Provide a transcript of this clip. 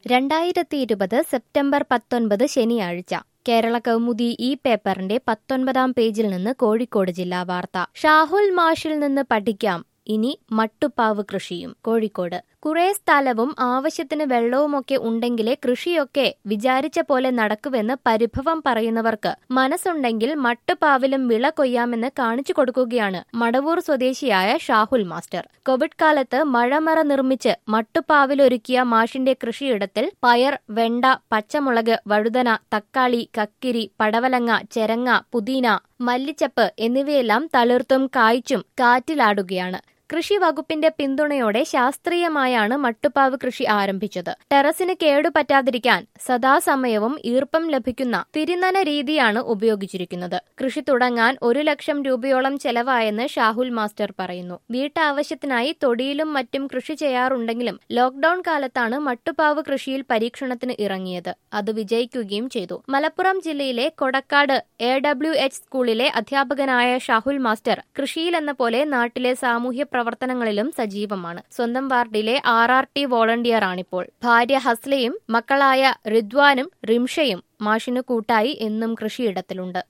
രണ്ടായിരത്തി ഇരുപത് സെപ്റ്റംബർ പത്തൊൻപത് ശനിയാഴ്ച കേരള കൗമുദി ഈ പേപ്പറിന്റെ പത്തൊൻപതാം പേജിൽ നിന്ന് കോഴിക്കോട് ജില്ലാ വാർത്ത ഷാഹുൽ മാഷിൽ നിന്ന് പഠിക്കാം ഇനി മട്ടുപ്പാവ് കൃഷിയും കോഴിക്കോട് കുറെ സ്ഥലവും ആവശ്യത്തിന് വെള്ളവുമൊക്കെ ഉണ്ടെങ്കിലേ കൃഷിയൊക്കെ വിചാരിച്ച പോലെ നടക്കുവെന്ന് പരിഭവം പറയുന്നവർക്ക് മനസ്സുണ്ടെങ്കിൽ മട്ടുപാവിലും വിള കൊയ്യാമെന്ന് കാണിച്ചു കൊടുക്കുകയാണ് മടവൂർ സ്വദേശിയായ ഷാഹുൽ മാസ്റ്റർ കോവിഡ് കാലത്ത് മഴമറ നിർമ്മിച്ച് മട്ടുപാവിലൊരുക്കിയ മാഷിന്റെ കൃഷിയിടത്തിൽ പയർ വെണ്ട പച്ചമുളക് വഴുതന തക്കാളി കക്കിരി പടവലങ്ങ ചെരങ്ങ പുതിന മല്ലിച്ചപ്പ് എന്നിവയെല്ലാം തളിർത്തും കായ്ച്ചും കാറ്റിലാടുകയാണ് കൃഷി വകുപ്പിന്റെ പിന്തുണയോടെ ശാസ്ത്രീയമായാണ് മട്ടുപ്പാവ് കൃഷി ആരംഭിച്ചത് ടെറസിന് കേടുപറ്റാതിരിക്കാൻ സദാസമയവും ഈർപ്പം ലഭിക്കുന്ന തിരിനന രീതിയാണ് ഉപയോഗിച്ചിരിക്കുന്നത് കൃഷി തുടങ്ങാൻ ഒരു ലക്ഷം രൂപയോളം ചെലവായെന്ന് ഷാഹുൽ മാസ്റ്റർ പറയുന്നു വീട്ടാവശ്യത്തിനായി തൊടിയിലും മറ്റും കൃഷി ചെയ്യാറുണ്ടെങ്കിലും ലോക്ഡൌൺ കാലത്താണ് മട്ടുപ്പാവ് കൃഷിയിൽ പരീക്ഷണത്തിന് ഇറങ്ങിയത് അത് വിജയിക്കുകയും ചെയ്തു മലപ്പുറം ജില്ലയിലെ കൊടക്കാട് എ ഡബ്ല്യു എച്ച് സ്കൂളിലെ അധ്യാപകനായ ഷാഹുൽ മാസ്റ്റർ കൃഷിയിലെന്ന പോലെ നാട്ടിലെ സാമൂഹ്യ പ്രവർത്തനങ്ങളിലും സജീവമാണ് സ്വന്തം വാർഡിലെ ആർ ആർ ടി വോളണ്ടിയറാണിപ്പോൾ ഭാര്യ ഹസ്ലയും മക്കളായ റിദ്വാനും റിംഷയും മാഷിനു കൂട്ടായി എന്നും കൃഷിയിടത്തിലുണ്ട്